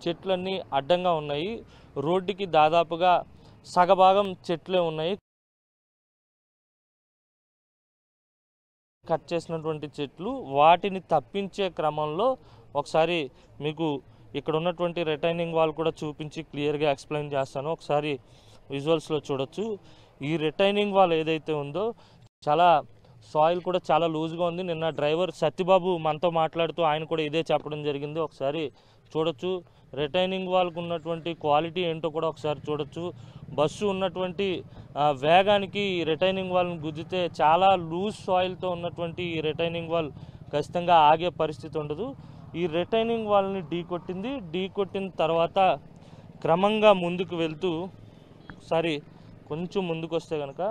చెట్లన్నీ అడ్డంగా ఉన్నాయి రోడ్డుకి దాదాపుగా సగభాగం చెట్లే ఉన్నాయి కట్ చేసినటువంటి చెట్లు వాటిని తప్పించే క్రమంలో ఒకసారి మీకు ఇక్కడ ఉన్నటువంటి రిటైనింగ్ వాల్ కూడా చూపించి క్లియర్గా ఎక్స్ప్లెయిన్ చేస్తాను ఒకసారి విజువల్స్లో చూడొచ్చు ఈ రిటైనింగ్ వాల్ ఏదైతే ఉందో చాలా సాయిల్ కూడా చాలా లూజ్గా ఉంది నిన్న డ్రైవర్ సత్యబాబు మనతో మాట్లాడుతూ ఆయన కూడా ఇదే చెప్పడం జరిగింది ఒకసారి చూడొచ్చు రిటైనింగ్ వాల్కి ఉన్నటువంటి క్వాలిటీ ఏంటో కూడా ఒకసారి చూడొచ్చు బస్సు ఉన్నటువంటి ఆ, వేగానికి ఈ రిటైనింగ్ వాల్ని గుద్దితే చాలా లూజ్ సాయిల్తో ఉన్నటువంటి ఈ రిటైనింగ్ వాల్ ఖచ్చితంగా ఆగే పరిస్థితి ఉండదు ఈ రిటైనింగ్ వాల్ని ఢీ కొట్టింది ఢీ కొట్టిన తర్వాత క్రమంగా ముందుకు వెళ్తూ ఒకసారి కొంచెం ముందుకు వస్తే కనుక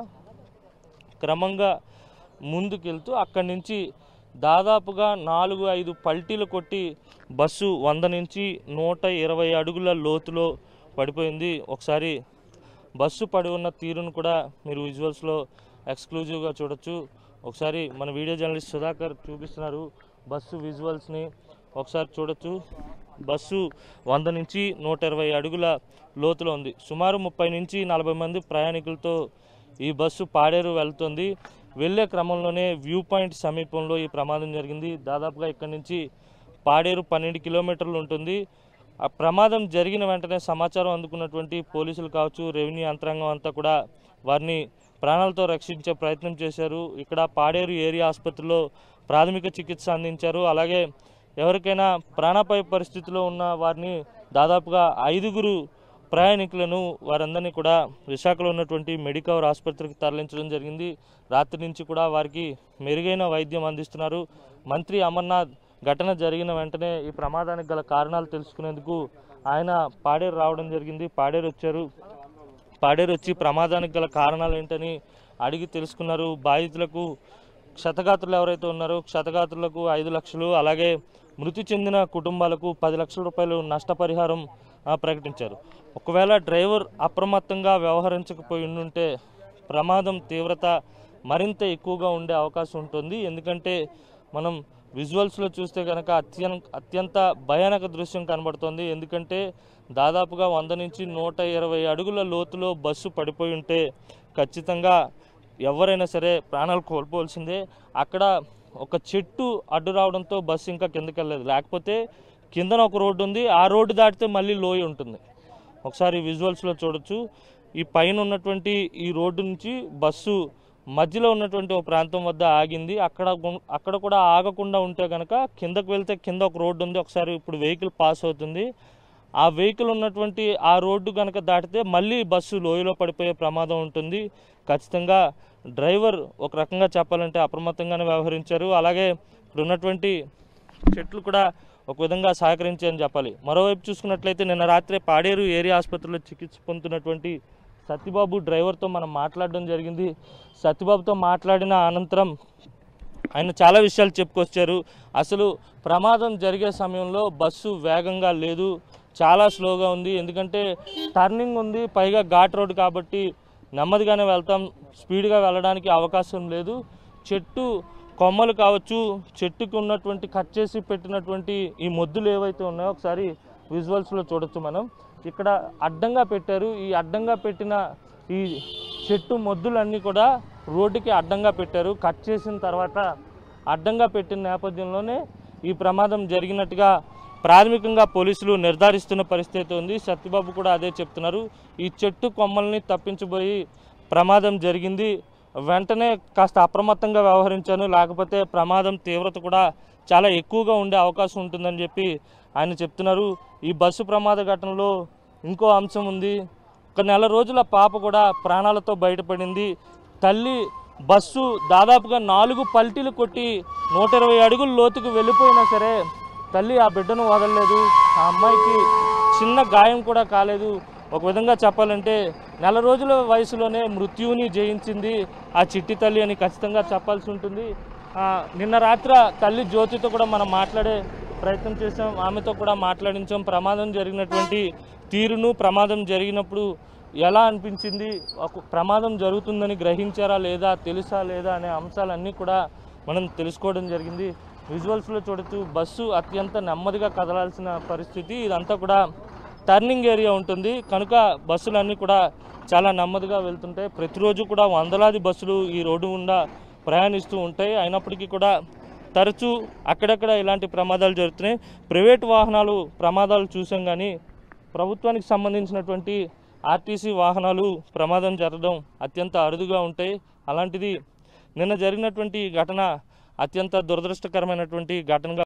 క్రమంగా ముందుకెళ్తూ అక్కడి నుంచి దాదాపుగా నాలుగు ఐదు పల్టీలు కొట్టి బస్సు వంద నుంచి నూట ఇరవై అడుగుల లోతులో పడిపోయింది ఒకసారి బస్సు పడి ఉన్న తీరును కూడా మీరు విజువల్స్లో ఎక్స్క్లూజివ్గా చూడొచ్చు ఒకసారి మన వీడియో జర్నలిస్ట్ సుధాకర్ చూపిస్తున్నారు బస్సు విజువల్స్ని ఒకసారి చూడొచ్చు బస్సు వంద నుంచి నూట ఇరవై అడుగుల లోతులో ఉంది సుమారు ముప్పై నుంచి నలభై మంది ప్రయాణికులతో ఈ బస్సు పాడేరు వెళ్తుంది వెళ్ళే క్రమంలోనే వ్యూ పాయింట్ సమీపంలో ఈ ప్రమాదం జరిగింది దాదాపుగా ఇక్కడి నుంచి పాడేరు పన్నెండు కిలోమీటర్లు ఉంటుంది ఆ ప్రమాదం జరిగిన వెంటనే సమాచారం అందుకున్నటువంటి పోలీసులు కావచ్చు రెవెన్యూ యంత్రాంగం అంతా కూడా వారిని ప్రాణాలతో రక్షించే ప్రయత్నం చేశారు ఇక్కడ పాడేరు ఏరియా ఆసుపత్రిలో ప్రాథమిక చికిత్స అందించారు అలాగే ఎవరికైనా ప్రాణాపాయ పరిస్థితిలో ఉన్న వారిని దాదాపుగా ఐదుగురు ప్రయాణికులను వారందరినీ కూడా విశాఖలో ఉన్నటువంటి మెడికవర్ ఆసుపత్రికి తరలించడం జరిగింది రాత్రి నుంచి కూడా వారికి మెరుగైన వైద్యం అందిస్తున్నారు మంత్రి అమర్నాథ్ ఘటన జరిగిన వెంటనే ఈ ప్రమాదానికి గల కారణాలు తెలుసుకునేందుకు ఆయన పాడేరు రావడం జరిగింది పాడేరు వచ్చారు పాడేరు వచ్చి ప్రమాదానికి గల కారణాలు ఏంటని అడిగి తెలుసుకున్నారు బాధితులకు క్షతగాత్రులు ఎవరైతే ఉన్నారో క్షతగాత్రులకు ఐదు లక్షలు అలాగే మృతి చెందిన కుటుంబాలకు పది లక్షల రూపాయలు నష్టపరిహారం ఆ, ప్రకటించారు ఒకవేళ డ్రైవర్ అప్రమత్తంగా వ్యవహరించకపోయి ఉండుంటే ప్రమాదం తీవ్రత మరింత ఎక్కువగా ఉండే అవకాశం ఉంటుంది ఎందుకంటే మనం విజువల్స్లో చూస్తే కనుక అత్యన్ అత్యంత భయానక దృశ్యం కనబడుతుంది ఎందుకంటే దాదాపుగా వంద నుంచి నూట ఇరవై అడుగుల లోతులో బస్సు పడిపోయి ఉంటే ఖచ్చితంగా ఎవరైనా సరే ప్రాణాలు కోల్పోవాల్సిందే అక్కడ ఒక చెట్టు అడ్డు రావడంతో బస్సు ఇంకా కిందకి వెళ్ళలేదు లేకపోతే కిందన ఒక రోడ్డు ఉంది ఆ రోడ్డు దాటితే మళ్ళీ లోయ ఉంటుంది ఒకసారి విజువల్స్లో చూడొచ్చు ఈ పైన ఉన్నటువంటి ఈ రోడ్డు నుంచి బస్సు మధ్యలో ఉన్నటువంటి ఒక ప్రాంతం వద్ద ఆగింది అక్కడ గు- అక్కడ కూడా ఆగకుండా ఉంటే కనుక కిందకు వెళ్తే కింద ఒక రోడ్డు ఉంది ఒకసారి ఇప్పుడు వెహికల్ పాస్ అవుతుంది ఆ వెహికల్ ఉన్నటువంటి ఆ రోడ్డు కనుక దాటితే మళ్ళీ బస్సు లోయలో పడిపోయే ప్రమాదం ఉంటుంది ఖచ్చితంగా డ్రైవర్ ఒక రకంగా చెప్పాలంటే అప్రమత్తంగానే వ్యవహరించారు అలాగే ఇక్కడ ఉన్నటువంటి చెట్లు కూడా ఒక విధంగా సహకరించాయని చెప్పాలి మరోవైపు చూసుకున్నట్లయితే నిన్న రాత్రి పాడేరు ఏరియా ఆసుపత్రిలో చికిత్స పొందుతున్నటువంటి సత్యబాబు డ్రైవర్తో మనం మాట్లాడడం జరిగింది సత్యబాబుతో మాట్లాడిన అనంతరం ఆయన చాలా విషయాలు చెప్పుకొచ్చారు అసలు ప్రమాదం జరిగే సమయంలో బస్సు వేగంగా లేదు చాలా స్లోగా ఉంది ఎందుకంటే టర్నింగ్ ఉంది పైగా ఘాట్ రోడ్ కాబట్టి నెమ్మదిగానే వెళ్తాం స్పీడ్గా వెళ్ళడానికి అవకాశం లేదు చెట్టు కొమ్మలు కావచ్చు చెట్టుకు ఉన్నటువంటి కట్ చేసి పెట్టినటువంటి ఈ మొద్దులు ఏవైతే ఉన్నాయో ఒకసారి విజువల్స్లో చూడొచ్చు మనం ఇక్కడ అడ్డంగా పెట్టారు ఈ అడ్డంగా పెట్టిన ఈ చెట్టు మొద్దులన్నీ కూడా రోడ్డుకి అడ్డంగా పెట్టారు కట్ చేసిన తర్వాత అడ్డంగా పెట్టిన నేపథ్యంలోనే ఈ ప్రమాదం జరిగినట్టుగా ప్రాథమికంగా పోలీసులు నిర్ధారిస్తున్న పరిస్థితి ఉంది సత్యబాబు కూడా అదే చెప్తున్నారు ఈ చెట్టు కొమ్మల్ని తప్పించబోయి ప్రమాదం జరిగింది వెంటనే కాస్త అప్రమత్తంగా వ్యవహరించాను లేకపోతే ప్రమాదం తీవ్రత కూడా చాలా ఎక్కువగా ఉండే అవకాశం ఉంటుందని చెప్పి ఆయన చెప్తున్నారు ఈ బస్సు ప్రమాద ఘటనలో ఇంకో అంశం ఉంది ఒక నెల రోజుల పాప కూడా ప్రాణాలతో బయటపడింది తల్లి బస్సు దాదాపుగా నాలుగు పల్టీలు కొట్టి నూట ఇరవై అడుగుల లోతుకు వెళ్ళిపోయినా సరే తల్లి ఆ బిడ్డను వదలలేదు ఆ అమ్మాయికి చిన్న గాయం కూడా కాలేదు ఒక విధంగా చెప్పాలంటే నెల రోజుల వయసులోనే మృత్యువుని జయించింది ఆ చిట్టి తల్లి అని ఖచ్చితంగా చెప్పాల్సి ఉంటుంది ఆ, నిన్న రాత్ర తల్లి జ్యోతితో కూడా మనం మాట్లాడే ప్రయత్నం చేసాం ఆమెతో కూడా మాట్లాడించాం ప్రమాదం జరిగినటువంటి తీరును ప్రమాదం జరిగినప్పుడు ఎలా అనిపించింది ఒక ప్రమాదం జరుగుతుందని గ్రహించారా లేదా తెలుసా లేదా అనే అంశాలన్నీ కూడా మనం తెలుసుకోవడం జరిగింది విజువల్స్లో చూడొచ్చు బస్సు అత్యంత నెమ్మదిగా కదలాల్సిన పరిస్థితి ఇదంతా కూడా టర్నింగ్ ఏరియా ఉంటుంది కనుక బస్సులన్నీ కూడా చాలా నెమ్మదిగా వెళ్తుంటాయి ప్రతిరోజు కూడా వందలాది బస్సులు ఈ రోడ్డు గుండా ప్రయాణిస్తూ ఉంటాయి అయినప్పటికీ కూడా తరచూ అక్కడక్కడ ఇలాంటి ప్రమాదాలు జరుగుతున్నాయి ప్రైవేట్ వాహనాలు ప్రమాదాలు చూసాం కానీ ప్రభుత్వానికి సంబంధించినటువంటి ఆర్టీసీ వాహనాలు ప్రమాదం జరగడం అత్యంత అరుదుగా ఉంటాయి అలాంటిది నిన్న జరిగినటువంటి ఈ ఘటన అత్యంత దురదృష్టకరమైనటువంటి ఘటనగా